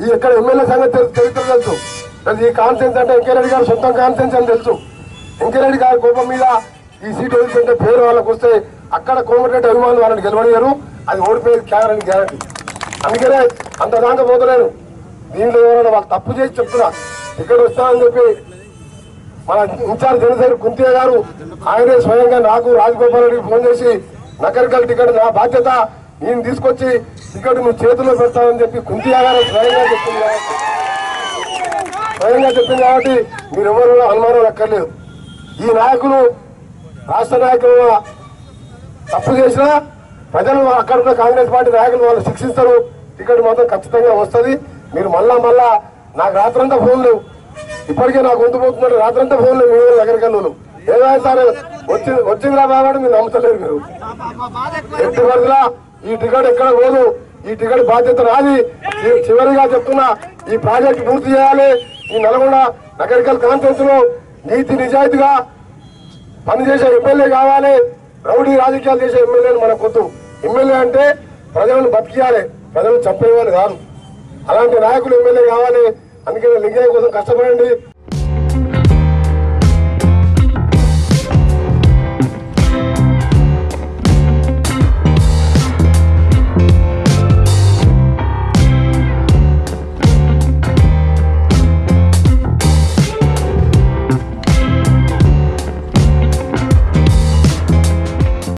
ఈ ఇక్కడ ఎమ్మెల్యే సంగతి తెలు- చరిత్ర తెలుసు అది ఈ కాన్ఫరెన్స్ అంటే వెంకయ్యరెడ్డి గారు సొంతం కాన్ఫరెన్స్ అని తెలుసు వెంకయ్యరెడ్డి గారి కోపం మీద ఈ సీట్ వదిలిపెట్టే పేరు వాళ్ళకు వస్తే అక్కడ కోమటిరెడ్డి అభిమానులు వాళ్ళని గెలవనియరు అది ఓడిపోయేది క్యార్ అని గ్యారంటీ అందుకనే అంత దాకా పోతలేను దీంట్లో ఎవరైనా వాళ్ళు తప్పు చేసి చెప్తున్నా ఇక్కడ వస్తానని చెప్పి మన ఇన్ఛార్జ్ జనసేన కుంతియ గారు ఆయనే స్వయంగా నాకు రాజగోపాల్ రెడ్డికి ఫోన్ చేసి నకరికల్ టికెట్ నా బాధ్యత నేను తీసుకొచ్చి టికెట్ నువ్వు చేతిలో పెడతానని చెప్పి కుంతియ గారు స్వయంగా చెప్పింది కాబట్టి స్వయంగా చెప్పింది కాబట్టి మీరు ఎవరు కూడా అనుమానం అక్కర్లేదు ఈ నాయకులు రాష్ట్ర నాయకులు తప్పు చేసినా ప్రజలు అక్కడ ఉన్న కాంగ్రెస్ పార్టీ నాయకులు వాళ్ళు శిక్షిస్తారు టికెట్ మాత్రం ఖచ్చితంగా వస్తుంది మీరు మళ్ళా మళ్ళా నాకు రాత్రంతా ఫోన్ లేవు ఇప్పటికే నాకు గొంతు పోతున్నారు రాత్రంతా ఫోన్ లేవు మీ దగ్గరికి వెళ్ళను ఏదైనా సరే వచ్చింది వచ్చిందిరా బాబాడు మీరు నమ్ముతలేరు మీరు ఎట్టి వరకులా ఈ టికెట్ ఎక్కడ పోదు ఈ టికెట్ బాధ్యత రాది చి- చివరిగా చెప్తున్నా ఈ ప్రాజెక్ట్ పూర్తి చేయాలి ఈ నల్గొండ నగరికల్ కాన్ఫరెన్స్ లో నీతి నిజాయితీగా పనిచేసే ఎమ్మెల్యే కావాలి రౌడీ రాజకీయాలు చేసే ఎమ్మెల్యేలు మనకు వద్దు ఎమ్మెల్యే అంటే ప్రజలను బతికియాలి ప్రజలు చంపేవాళ్ళు కాదు అలాంటి నాయకులు ఎమ్మెల్యే కావాలి అందుకని లింగయ్య కోసం కష్టపడండి